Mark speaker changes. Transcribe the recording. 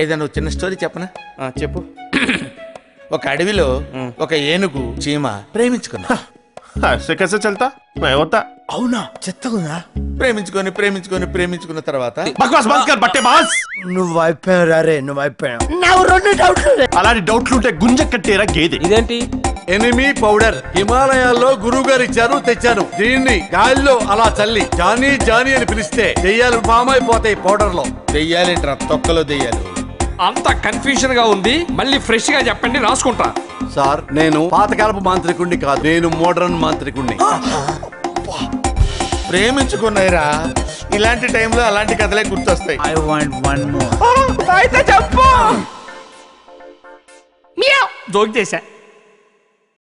Speaker 1: ఏదైనా ఒక చిన్న స్టోరీ చెప్పనా
Speaker 2: ఆ, చెప్పు
Speaker 1: ఒక అడవిలో ఒక ఏనుగు చీమ ప్రేమించుకున్నా
Speaker 3: ऐसे कैसे चलता मैं होता
Speaker 4: అవునా చెత్తగుందా
Speaker 1: ప్రేమించుకొని ప్రేమించుకొని ప్రేమించుకున్న తర్వాత
Speaker 3: బక్వాస్ బంద్ కర్ బట్టే బాస్
Speaker 4: నువ్వు అయిపోయావు రే నువ్వు అయిపోయావు నాకు రెండు డౌట్లు
Speaker 3: అలాంటి డౌట్లు ఉంటే గుంజ కట్టేరా గేదె
Speaker 2: ఇదేంటి
Speaker 5: ఎనిమి పౌడర్ హిమాలయాల్లో గురువు గారు ఇచ్చారు తెచ్చాను దీన్ని గాలిలో అలా చల్లి జానీ జానీ అని పిలిస్తే దెయ్యాలు ఫామ్ అయిపోతాయి పౌడర్ లో
Speaker 1: దెయ్యాలేంట్రా తొక్కలో దెయ్యాలు
Speaker 6: అంత కన్ఫ్యూజన్ గా ఉంది మళ్ళీ ఫ్రెష్ గా చెప్పండి రాసుకుంటా
Speaker 5: సార్ నేను పాతకాలపు మాంత్రికుణ్ణి కాదు నేను మోడర్న్ మాంత్రికుణ్ణి
Speaker 1: ప్రేమించుకున్నాయిరా ఇలాంటి టైంలో అలాంటి కథలే గుర్తొస్తాయి
Speaker 4: ఐ వాంట్ వన్ మోర్
Speaker 6: అయితే చెప్పు జోక్ చేశా